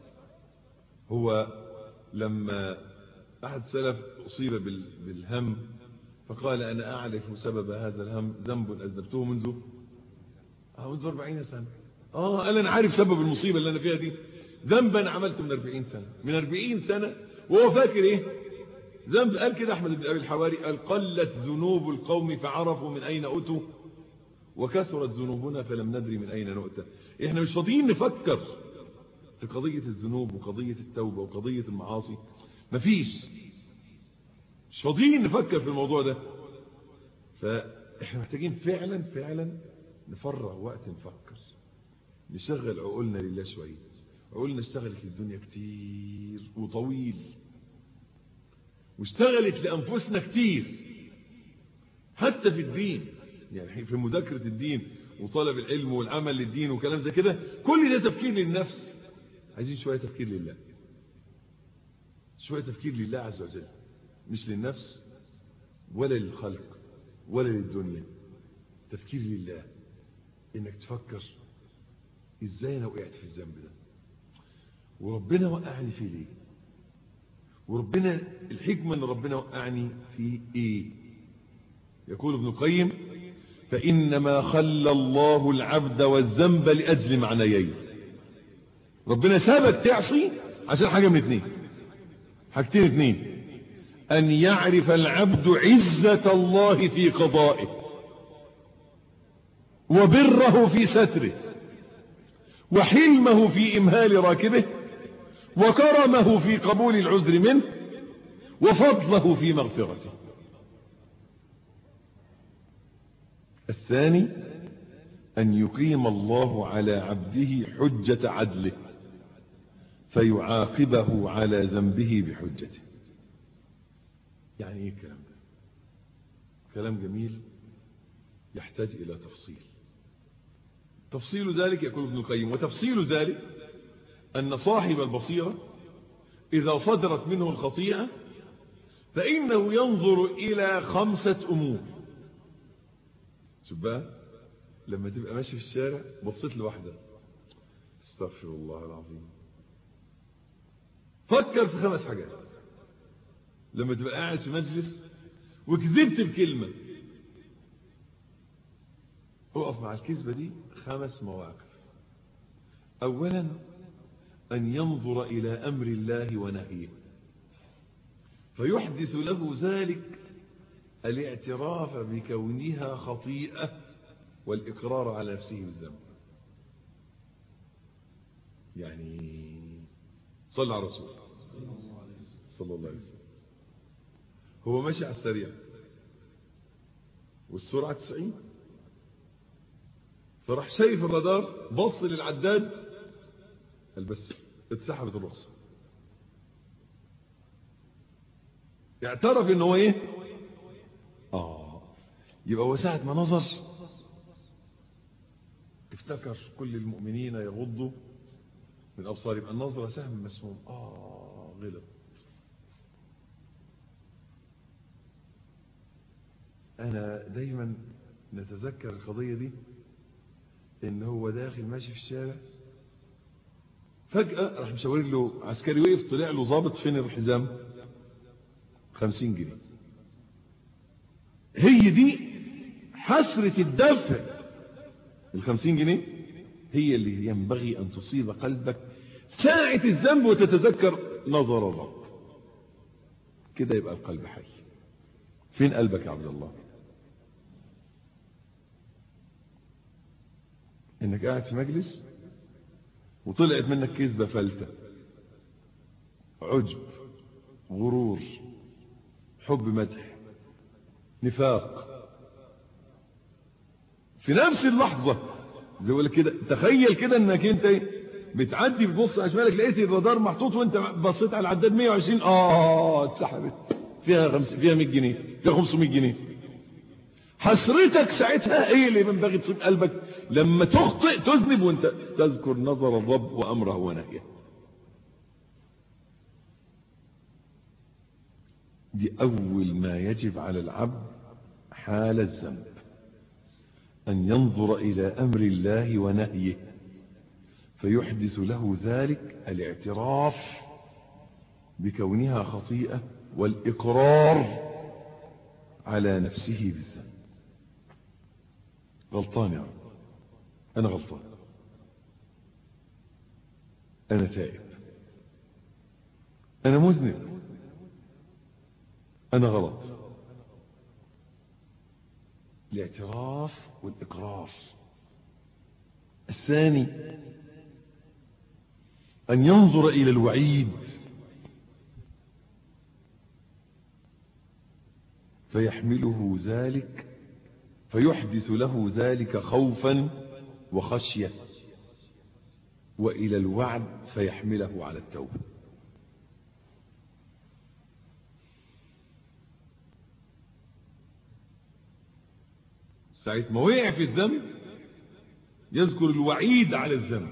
Speaker 1: هو لما احد سلف اصيب بالهم فقال انا اعرف سبب هذا الهم ذنب اذنبته منذ اه منذ 40 سنه اه قال انا عارف سبب المصيبه اللي انا فيها دي ذنبا عملته من 40 سنه من 40 سنه وهو فاكر ايه ذنب قال كده احمد بن ابي الحواري قال قلت ذنوب القوم فعرفوا من اين اتوا وكثرت ذنوبنا فلم ندري من اين نؤتى احنا مش فاضيين نفكر في قضيه الذنوب وقضيه التوبه وقضيه المعاصي مفيش مش فاضيين نفكر في الموضوع ده فاحنا محتاجين فعلا فعلا نفرغ وقت نفكر نشغل عقولنا لله شويه عقولنا اشتغلت للدنيا كتير وطويل واشتغلت لأنفسنا كتير حتى في الدين يعني في مذاكرة الدين وطلب العلم والعمل للدين وكلام زي كده كل ده تفكير للنفس عايزين شوية تفكير لله شوية تفكير لله عز وجل مش للنفس ولا للخلق ولا للدنيا تفكير لله انك تفكر ازاي انا وقعت في الذنب ده وربنا وقعني فيه ليه وربنا الحكمة ان ربنا وقعني في ايه يقول ابن القيم فإنما خلى الله العبد والذنب لأجل معنيين ربنا سابك تعصي عشان حاجة من اثنين حاجتين اثنين أن يعرف العبد عزة الله في قضائه وبره في ستره وحلمه في إمهال راكبه وكرمه في قبول العذر منه وفضله في مغفرته الثاني أن يقيم الله على عبده حجة عدله فيعاقبه على ذنبه بحجته يعني ايه الكلام ده كلام جميل يحتاج إلى تفصيل تفصيل ذلك يقول ابن القيم وتفصيل ذلك أن صاحب البصيرة إذا صدرت منه الخطيئة فإنه ينظر إلى خمسة أمور شوف بقى لما تبقى ماشي في الشارع بصيت لوحدة استغفر الله العظيم فكر في خمس حاجات لما تبقى قاعد في مجلس وكذبت بكلمة اقف مع الكذبة دي خمس مواقف اولا ان ينظر الى امر الله ونهيه فيحدث له ذلك الاعتراف بكونها خطيئة والاقرار على نفسه بالذنب يعني صلى على رسول صلى الله عليه وسلم هو ماشي على السريع والسرعة 90 فراح شايف الرادار بص للعداد قال بس اتسحبت الرخصة اعترف ان هو ايه اه يبقى هو ساعة ما نظر افتكر كل المؤمنين يغضوا من ابصار يبقى النظرة سهم مسموم اه غلط انا دايما نتذكر القضية دي ان هو داخل ماشي في الشارع فجأة راح مشاور له عسكري وقف طلع له ظابط فين الحزام خمسين جنيه هي دي حسرة الدفع الخمسين جنيه هي اللي ينبغي أن تصيب قلبك ساعة الذنب وتتذكر نظر الرب كده يبقى القلب حي فين قلبك يا عبد الله انك قاعد في مجلس وطلعت منك كذبة فلتة عجب غرور حب مدح نفاق في نفس اللحظة زي ما كده تخيل كده انك انت بتعدي بتبص على شمالك لقيت الرادار محطوط وانت بصيت على العداد 120 اه اتسحبت فيها خمس فيها 100 جنيه فيها 500 جنيه حسرتك ساعتها ايه اللي ينبغي تصيب قلبك لما تخطئ تذنب وانت تذكر نظر الرب وامره ونهيه دي اول ما يجب على العبد حال الذنب ان ينظر الى امر الله ونهيه فيحدث له ذلك الاعتراف بكونها خطيئة والإقرار على نفسه بالذنب غلطان يا رب أنا غلطان أنا تائب أنا مذنب أنا غلط الاعتراف والإقرار الثاني أن ينظر إلى الوعيد فيحمله ذلك فيحدث له ذلك خوفا وخشية وإلى الوعد فيحمله على التوبة ساعة ما وقع في الذنب يذكر الوعيد على الذنب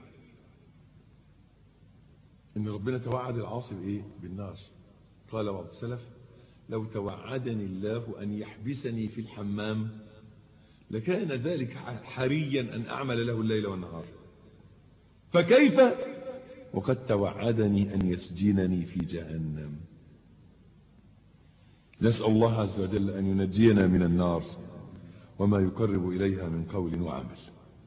Speaker 1: ان ربنا توعد العاصي بايه بالنار قال بعض السلف لو توعدني الله ان يحبسني في الحمام لكان ذلك حريا ان اعمل له الليل والنهار فكيف وقد توعدني ان يسجنني في جهنم نسال الله عز وجل ان ينجينا من النار وما يقرب اليها من قول وعمل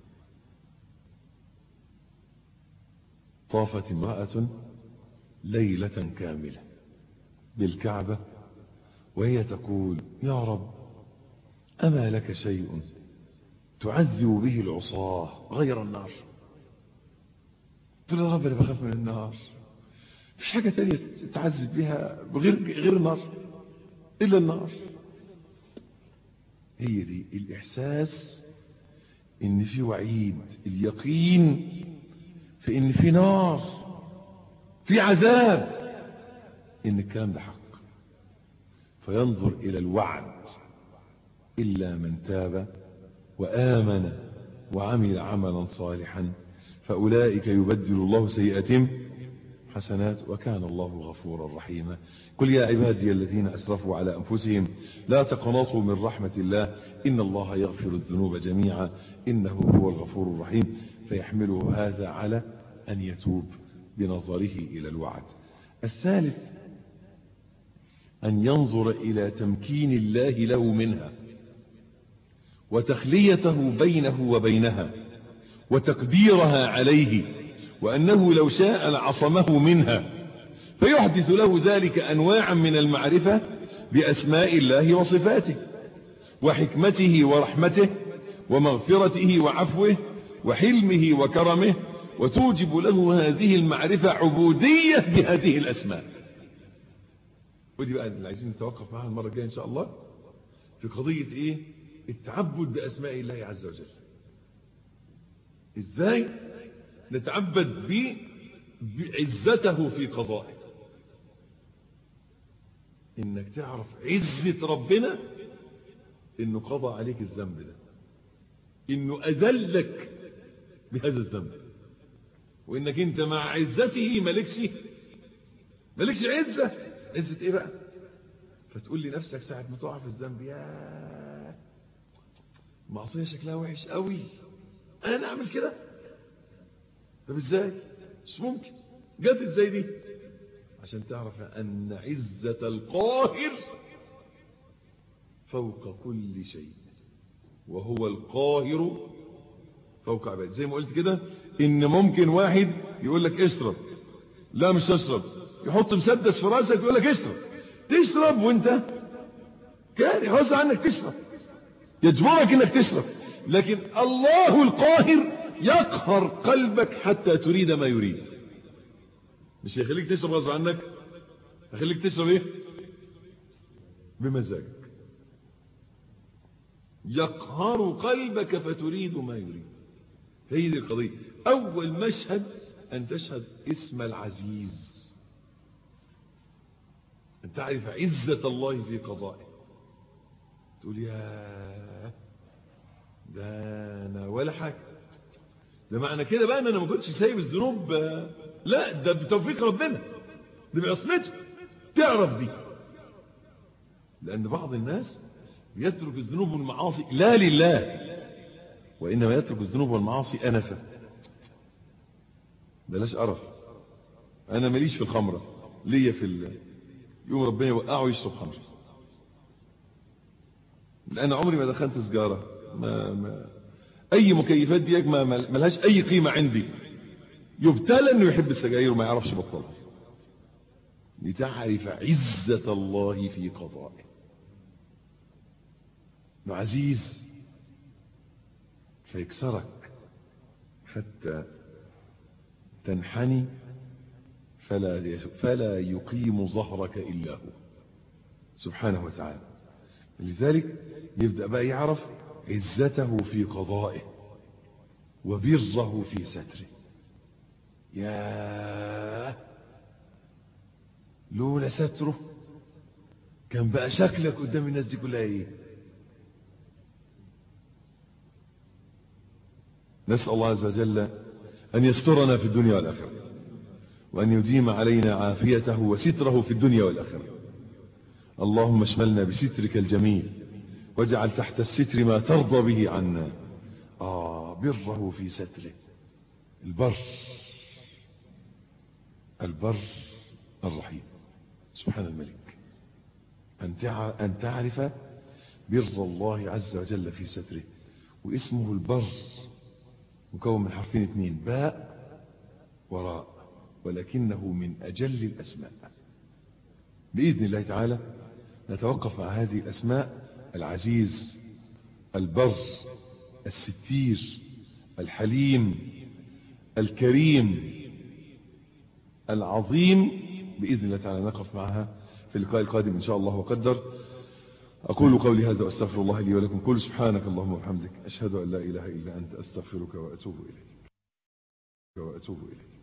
Speaker 1: طافت امرأة ليلة كاملة بالكعبة وهي تقول يا رب أما لك شيء تعذب به العصاة غير النار تقول يا رب أنا بخاف من النار مش حاجة تانية تعذب بها غير, غير النار إلا النار هي دي الإحساس إن في وعيد اليقين في ان في نار في عذاب ان الكلام ده حق فينظر الى الوعد الا من تاب وامن وعمل عملا صالحا فأولئك يبدل الله سيئاتهم حسنات وكان الله غفورا رحيما قل يا عبادي الذين أسرفوا على أنفسهم لا تقنطوا من رحمة الله إن الله يغفر الذنوب جميعا إنه هو الغفور الرحيم فيحمله هذا على أن يتوب بنظره إلى الوعد الثالث أن ينظر إلى تمكين الله له منها وتخليته بينه وبينها وتقديرها عليه وأنه لو شاء لعصمه منها فيحدث له ذلك أنواعا من المعرفة بأسماء الله وصفاته وحكمته ورحمته ومغفرته وعفوه وحلمه وكرمه وتوجب له هذه المعرفة عبودية بهذه الأسماء ودي بقى اللي عايزين نتوقف معها المرة الجاية إن شاء الله في قضية إيه التعبد بأسماء الله عز وجل إزاي نتعبد بعزته في قضائه إنك تعرف عزة ربنا إنه قضى عليك الذنب ده إنه أذلك بهذا الذنب وإنك أنت مع عزته مالكش مالكش عزة عزة إيه بقى فتقول لي نفسك ساعة ما تقع في الذنب يا معصية شكلها وحش قوي أنا أعمل كده طب إزاي مش ممكن جت إزاي دي عشان تعرف أن عزة القاهر فوق كل شيء وهو القاهر فوق عباده زي ما قلت كده ان ممكن واحد يقول لك اشرب لا مش اشرب يحط مسدس في راسك يقول لك اشرب تشرب وانت كاره غصب عنك تشرب يجبرك انك تشرب لكن الله القاهر يقهر قلبك حتى تريد ما يريد مش هيخليك تشرب غصب عنك هيخليك تشرب ايه بمزاجك يقهر قلبك فتريد ما يريد هي دي القضية أول مشهد أن تشهد اسم العزيز أن تعرف عزة الله في قضائه تقول يا ده أنا ولا حاجة ده معنى كده بقى أن أنا ما كنتش سايب الذنوب لا ده بتوفيق ربنا ده بعصمته تعرف دي لأن بعض الناس يترك الذنوب والمعاصي لا لله وإنما يترك الذنوب والمعاصي أنفة بلاش قرف أنا ماليش في الخمرة ليا في ال... يوم ربنا يوقعه يشرب خمرة لأن عمري ما دخلت سجارة ما ما أي مكيفات دي ما ملهاش أي قيمة عندي يبتلى أنه يحب السجاير وما يعرفش بطلها لتعرف عزة الله في قضائه انه عزيز فيكسرك حتى تنحني فلا فلا يقيم ظهرك الا هو سبحانه وتعالى لذلك يبدا بقى يعرف عزته في قضائه وبره في ستره يا لولا ستره كان بقى شكلك قدام الناس دي كلها ايه نسأل الله عز وجل أن يسترنا في الدنيا والآخرة وأن يديم علينا عافيته وستره في الدنيا والآخرة اللهم اشملنا بسترك الجميل واجعل تحت الستر ما ترضى به عنا آه بره في ستره البر البر الرحيم سبحان الملك أن تعرف بر الله عز وجل في ستره واسمه البر مكون من حرفين اثنين باء وراء ولكنه من أجل الأسماء بإذن الله تعالى نتوقف مع هذه الأسماء العزيز البر الستير الحليم الكريم العظيم بإذن الله تعالى نقف معها في اللقاء القادم إن شاء الله وقدر أقول قولي هذا وأستغفر الله لي ولكم كل سبحانك اللهم وبحمدك أشهد أن لا إله إلا أنت أستغفرك وأتوب إليك وأتوب إليك